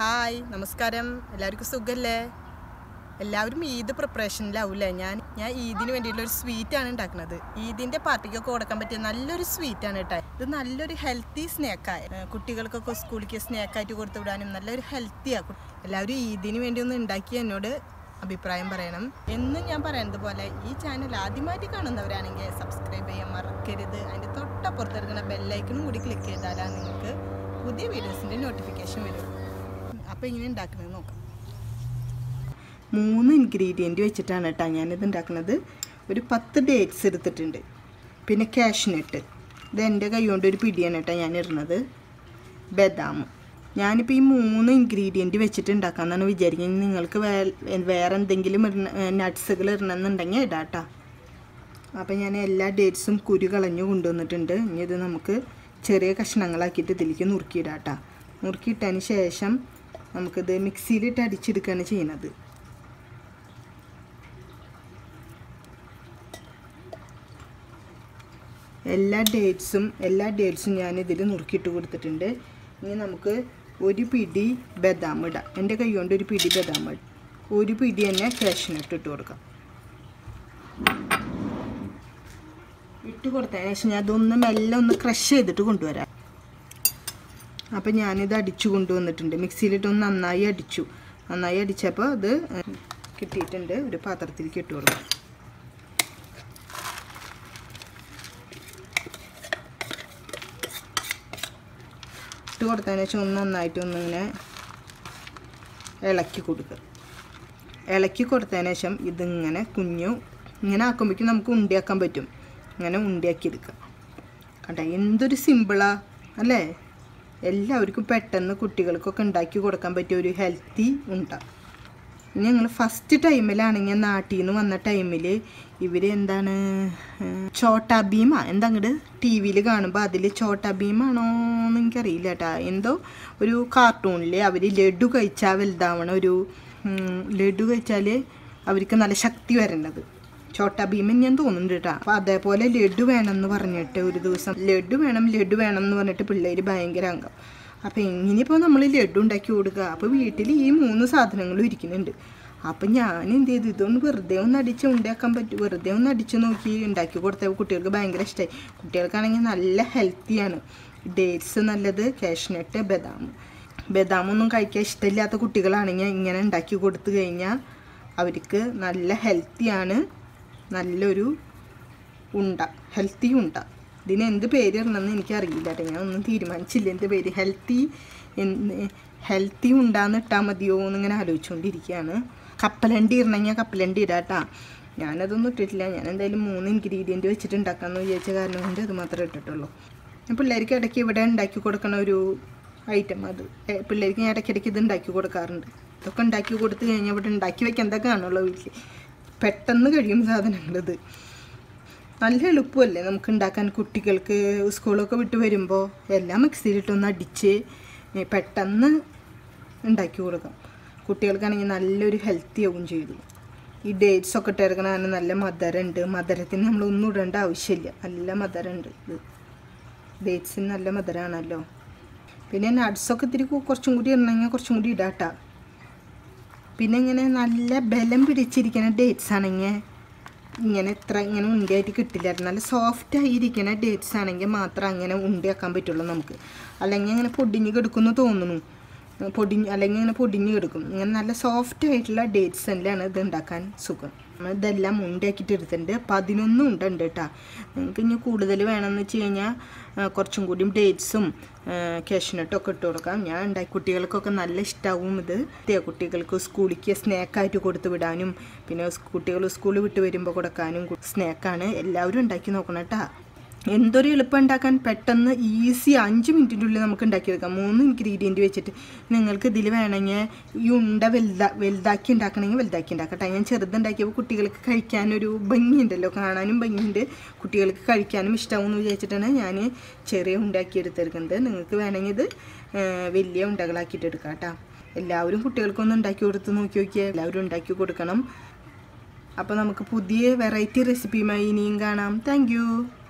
hi നമസ്കാരം എല്ലാവർക്കും സുഖല്ലേ എല്ലാവരും ഈദ് പ്രിപ്പറേഷനിലാവൂലേ ഞാൻ ഞാൻ ഈദിന് വേണ്ടിയിട്ടുള്ള ഒരു സ്വീറ്റാണ് ഉണ്ടാക്കുന്നത് ഈദിൻ്റെ പാർട്ടിക്കൊക്കെ കൊടുക്കാൻ പറ്റിയ നല്ലൊരു സ്വീറ്റാണ് കേട്ടോ ഇത് നല്ലൊരു ഹെൽത്തി സ്നാക്കായ കുട്ടികൾക്കൊക്കെ സ്കൂളിലേക്ക് സ്നാക്കായിട്ട് കൊടുത്തു വിടാനും നല്ലൊരു ഹെൽത്തിയാണ് എല്ലാവരും ഈദിന് വേണ്ടി ഒന്ന് ഉണ്ടാക്കി എന്നോട് അഭിപ്രായം പറയണം എന്നും ഞാൻ പറയുന്നത് പോലെ ഈ ചാനൽ ആദ്യമായിട്ട് കാണുന്നവരാണെങ്കിൽ സബ്സ്ക്രൈബ് ചെയ്യാൻ മറക്കരുത് അതിൻ്റെ തൊട്ടപ്പുറത്ത് ഇറങ്ങുന്ന ബെല്ലൈക്കണും കൂടി ക്ലിക്ക് ചെയ്താലാണ് നിങ്ങൾക്ക് പുതിയ വീഡിയോസിൻ്റെ നോട്ടിഫിക്കേഷൻ വരും അപ്പോൾ ഇങ്ങനെ ഉണ്ടാക്കുന്നത് നോക്കാം മൂന്ന് ഇൻഗ്രീഡിയൻറ്റ് വെച്ചിട്ടാണ് കേട്ടോ ഞാനിത് ഉണ്ടാക്കുന്നത് ഒരു പത്ത് ഡേറ്റ്സ് എടുത്തിട്ടുണ്ട് പിന്നെ കാഷ്നട്ട് ഇത് എൻ്റെ കൈ കൊണ്ട് ഒരു പിടിയാണ് കേട്ടോ ഞാൻ ഇടുന്നത് ബദാം ഞാനിപ്പോൾ ഈ മൂന്ന് ഇൻഗ്രീഡിയൻറ്റ് വെച്ചിട്ട് ഉണ്ടാക്കാമെന്നാണ് വിചാരിക്കുന്നത് നിങ്ങൾക്ക് വേ- വേറെ എന്തെങ്കിലും ഇടണ നട്ട്സുകൾ ഇടണമെന്നുണ്ടെങ്കിൽ ഇടാം കേട്ടോ അപ്പോൾ ഞാൻ എല്ലാ ഡേറ്റ്സും കുരു കളഞ്ഞു കൊണ്ടുവന്നിട്ടുണ്ട് ഇനി ഇത് നമുക്ക് ചെറിയ കഷ്ണങ്ങളാക്കിയിട്ട് ഇതിലേക്ക് നുറുക്കിയിടാം കേട്ടോ നുറുക്കിയിട്ടതിന് ശേഷം നമുക്കിത് മിക്സിയിലിട്ട് അടിച്ചെടുക്കുകയാണ് ചെയ്യുന്നത് എല്ലാ ഡേറ്റ്സും എല്ലാ ഡേറ്റ്സും ഞാൻ ഇതിൽ നുറുക്കിയിട്ട് കൊടുത്തിട്ടുണ്ട് ഇനി നമുക്ക് ഒരു പിടി ബദാം ഇടാം എൻ്റെ കൈ കൊണ്ട് ഒരു പിടി ബദാം ഇടാം ഒരു പിടി തന്നെ കാഷ്നട്ട് ഇട്ട് കൊടുക്കാം ഇട്ട് കൊടുത്തതിന് ശേഷം ഞാൻ അതൊന്ന് മെല്ലെ ഒന്ന് ക്രഷ് ചെയ്തിട്ട് കൊണ്ടുവരാം അപ്പം ഞാനിത് അടിച്ചു കൊണ്ടുവന്നിട്ടുണ്ട് മിക്സിയിലിട്ട് ഒന്ന് നന്നായി അടിച്ചു നന്നായി അടിച്ചപ്പോൾ അത് കിട്ടിയിട്ടുണ്ട് ഒരു പാത്രത്തിലേക്ക് ഇട്ട് കൊടുക്കാം ഇട്ട് കൊടുത്തതിന് ശേഷം ഒന്ന് നന്നായിട്ട് ഒന്നിങ്ങനെ ഇളക്കി കൊടുക്കുക ഇളക്കി കൊടുത്തതിന് ശേഷം ഇതിങ്ങനെ കുഞ്ഞു ഇങ്ങനെ ആക്കുമ്പോഴേക്കും നമുക്ക് ഉണ്ടിയാക്കാൻ പറ്റും ഇങ്ങനെ ഉണ്ടിയാക്കി എടുക്കുക കണ്ട എന്തൊരു സിമ്പിളാ അല്ലേ എല്ലാവർക്കും പെട്ടെന്ന് കുട്ടികൾക്കൊക്കെ ഉണ്ടാക്കി കൊടുക്കാൻ പറ്റിയ ഒരു ഹെൽത്തി ഉണ്ട ഇനി ഞങ്ങൾ ഫസ്റ്റ് ടൈമിലാണെങ്കിൽ നാട്ടിൽ നിന്ന് വന്ന ടൈമിൽ ഇവർ എന്താണ് ഏഹ്, ചോട്ടാ ഭീമ എന്താ അങ്ങോട്ട് ടി വിയിൽ കാണുമ്പോൾ അതിൽ ചോട്ടാ ഭീമാണോ എന്ന് എനിക്കറിയില്ല കേട്ടാ എന്തോ ഒരു കാർട്ടൂണിൽ അവർ ലഡു കഴിച്ചാൽ വലുതാവണ ഒരു ഉം, ലഡു കഴിച്ചാൽ അവർക്ക് നല്ല ശക്തി വരേണ്ടത് ചോട്ടാ ഭീമൻ ഞാൻ തോന്നുന്നുണ്ട് കേട്ടോ അപ്പോൾ അതേപോലെ ലഡു വേണം എന്ന് പറഞ്ഞിട്ട് ഒരു ദിവസം ലഡു വേണം ലഡു വേണം എന്ന് പറഞ്ഞിട്ട് പിള്ളേർ ഭയങ്കര അംഗം അപ്പോൾ എങ്ങനെയിപ്പോൾ നമ്മൾ ലഡു ഉണ്ടാക്കി കൊടുക്കുക അപ്പോൾ വീട്ടിൽ ഈ മൂന്ന് സാധനങ്ങളും ഇരിക്കുന്നുണ്ട് അപ്പം ഞാൻ എന്ത് ചെയ്തു ഇതൊന്ന് വെറുതെ ഒന്ന് അടിച്ച് ഉണ്ടാക്കാൻ പറ്റും വെറുതെ ഒന്ന് അടിച്ച് നോക്കി ഉണ്ടാക്കി കൊടുത്ത കുട്ടികൾക്ക് ഭയങ്കര ഇഷ്ടമായി കുട്ടികൾക്കാണെങ്കിൽ നല്ല ഹെൽത്തിയാണ് ഡേറ്റ്സ് നല്ലത് കാഷ്നട്ട് ബദാം ബദാമൊന്നും കഴിക്കാൻ ഇഷ്ടമില്ലാത്ത കുട്ടികളാണെങ്കിൽ ഇങ്ങനെ ഉണ്ടാക്കി കൊടുത്തു കഴിഞ്ഞാൽ അവർക്ക് നല്ല ഹെൽത്തിയാണ് നല്ലൊരു ഉണ്ട ഹെൽത്തി ഉണ്ട ഇതിന് എന്ത് പേര് ഇടണമെന്ന് എനിക്കറിയില്ല കേട്ടോ ഞാൻ ഒന്നും തീരുമാനിച്ചില്ല എന്ത് പേര് ഹെൽത്തി ഹെൽത്തി ഉണ്ടാന്ന് ഇട്ടാൽ മതിയോ എന്നിങ്ങനെ ആലോചിച്ചുകൊണ്ടിരിക്കുകയാണ് കപ്പലണ്ടി ഇടണമെങ്കിൽ കപ്പലണ്ടി ഇടാം കേട്ടോ ഞാനതൊന്നും ഇട്ടിട്ടില്ല ഞാൻ എന്തായാലും മൂന്ന് ഇൻഗ്രീഡിയൻറ്റ് വെച്ചിട്ട് ഉണ്ടാക്കാമെന്ന് വിചാരിച്ച കാരണം കൊണ്ട് അത് മാത്രമേ ഇട്ടിട്ടുള്ളൂ ഞാൻ പിള്ളേർക്ക് ഇടയ്ക്ക് ഇവിടെ ഉണ്ടാക്കി കൊടുക്കണ ഒരു ഐറ്റം അത് ഏ, പിള്ളേർക്ക് ഞാൻ ഇടയ്ക്കിടയ്ക്ക് ഇത് ഉണ്ടാക്കി കൊടുക്കാറുണ്ട് ഇതൊക്കെ ഉണ്ടാക്കി കൊടുത്തു കഴിഞ്ഞാൽ ഇവിടെ ഉണ്ടാക്കി വെക്കാൻ എന്തൊക്കെ കാണുള്ളൂ വീട്ടിൽ പെട്ടെന്ന് കഴിയും സാധനങ്ങളിത് നല്ല എളുപ്പമല്ലേ നമുക്ക് ഉണ്ടാക്കാൻ കുട്ടികൾക്ക് സ്കൂളൊക്കെ വിട്ട് വരുമ്പോൾ എല്ലാം മിക്സിയിലിട്ടൊന്ന് അടിച്ച് ഏ, പെട്ടെന്ന് ഉണ്ടാക്കി കൊടുക്കാം കുട്ടികൾക്കാണെങ്കിൽ നല്ലൊരു ഹെൽത്തി ആവും ചെയ്തു ഈ ഡേറ്റ്സ് ഒക്കെ ഇട്ടിറക്കണ കാരണം നല്ല മധുരമുണ്ട് മധുരത്തിന് നമ്മളൊന്നും ഇടേണ്ട ആവശ്യമില്ല നല്ല മധുരമുണ്ട് ഇത് ഡേറ്റ്സിന് നല്ല മധുരമാണല്ലോ പിന്നെ നട്ട്സൊക്കെ ഇത്തിരി കു- കുറച്ചും കൂടി ഇടണമെങ്കിൽ കുറച്ചും കൂടി ഇടാട്ടാ പിന്നെ ഇങ്ങനെ നല്ല ബലം പിടിച്ചിരിക്കുന്ന ഡേറ്റ്സ് ആണെങ്കിൽ ഇങ്ങനെ ഇത്ര ഇങ്ങനെ ഉണ്ടിയായിട്ട് കിട്ടില്ലായിരുന്നു നല്ല സോഫ്റ്റ് ആയിരിക്കുന്ന ഡേറ്റ്സ് ആണെങ്കിൽ മാത്രം അങ്ങനെ ഉണ്ടിയാക്കാൻ പറ്റുള്ളൂ നമുക്ക് അല്ലെങ്കിൽ ഇങ്ങനെ പൊടിഞ്ഞ് കിടക്കുമെന്ന് തോന്നുന്നു പൊടിഞ്ഞ് അല്ലെങ്കിൽ ഇങ്ങനെ പൊടിഞ്ഞ് കിടക്കും ഇങ്ങനെ നല്ല സോഫ്റ്റ് ആയിട്ടുള്ള ഡേറ്റ്സ് തന്നെയാണ് ഇത് ഉണ്ടാക്കാൻ സുഖം നമ്മൾ ഇതെല്ലാം ഉണ്ടയാക്കിയിട്ട് എടുത്തിട്ടുണ്ട് പതിനൊന്ന് ഉണ്ട ഉണ്ട് കേട്ടോ നിങ്ങൾക്ക് ഇനി കൂടുതൽ വേണമെന്ന് വെച്ച് കഴിഞ്ഞാൽ ആ, കുറച്ചും കൂടിയും ഡേറ്റ്സും കാഷ്നട്ടും ഒക്കെ ഇട്ട് കൊടുക്കാം ഞാൻ ഉണ്ടാക്കി കുട്ടികൾക്കൊക്കെ നല്ല ഇഷ്ടമാവും ഇത് ഇതേ കുട്ടികൾക്ക് സ്കൂളിലേക്ക് സ്നാക്കായിട്ട് കൊടുത്ത് വിടാനും പിന്നെ സ് കുട്ടികൾ സ്കൂളിൽ വിട്ട് വരുമ്പോൾ കൊടുക്കാനും സ്നാക്കാണ് എല്ലാവരും ഉണ്ടാക്കി നോക്കണം കേട്ടോ എന്തൊരു എളുപ്പം ഉണ്ടാക്കാൻ പെട്ടെന്ന് ഈസി അഞ്ച് മിനിറ്റിൻ്റെ ഉള്ളിൽ നമുക്ക് ഉണ്ടാക്കിയെടുക്കാം മൂന്ന് ഇൻഗ്രീഡിയൻറ്റ് വെച്ചിട്ട് നിങ്ങൾക്ക് ഇതിൽ വേണമെങ്കിൽ ഈ ഉണ്ട വലുതാ വലുതാക്കി ഉണ്ടാക്കണമെങ്കിൽ വലുതാക്കി ഉണ്ടാക്കട്ടെ ഞാൻ ചെറുതുണ്ടാക്കിയപ്പോൾ കുട്ടികൾക്ക് കഴിക്കാനൊരു ഭംഗിയുണ്ടല്ലോ കാണാനും ഭംഗിയുണ്ട് കുട്ടികൾക്ക് കഴിക്കാനും ഇഷ്ടമാവുമെന്ന് വിചാരിച്ചിട്ടാണ് ഞാൻ ചെറിയ ഉണ്ടാക്കി എടുത്തെടുക്കുന്നത് നിങ്ങൾക്ക് വേണമെങ്കിൽ ഇത് ആ, വലിയ ഉണ്ടകളാക്കിയിട്ട് എടുക്കാം കേട്ടോ എല്ലാവരും കുട്ടികൾക്കൊന്ന് ഉണ്ടാക്കി കൊടുത്ത് നോക്കി നോക്കിയാൽ എല്ലാവരും ഉണ്ടാക്കി കൊടുക്കണം അപ്പോൾ നമുക്ക് പുതിയ വെറൈറ്റി റെസിപ്പിയുമായി ഇനിയും കാണാം താങ്ക്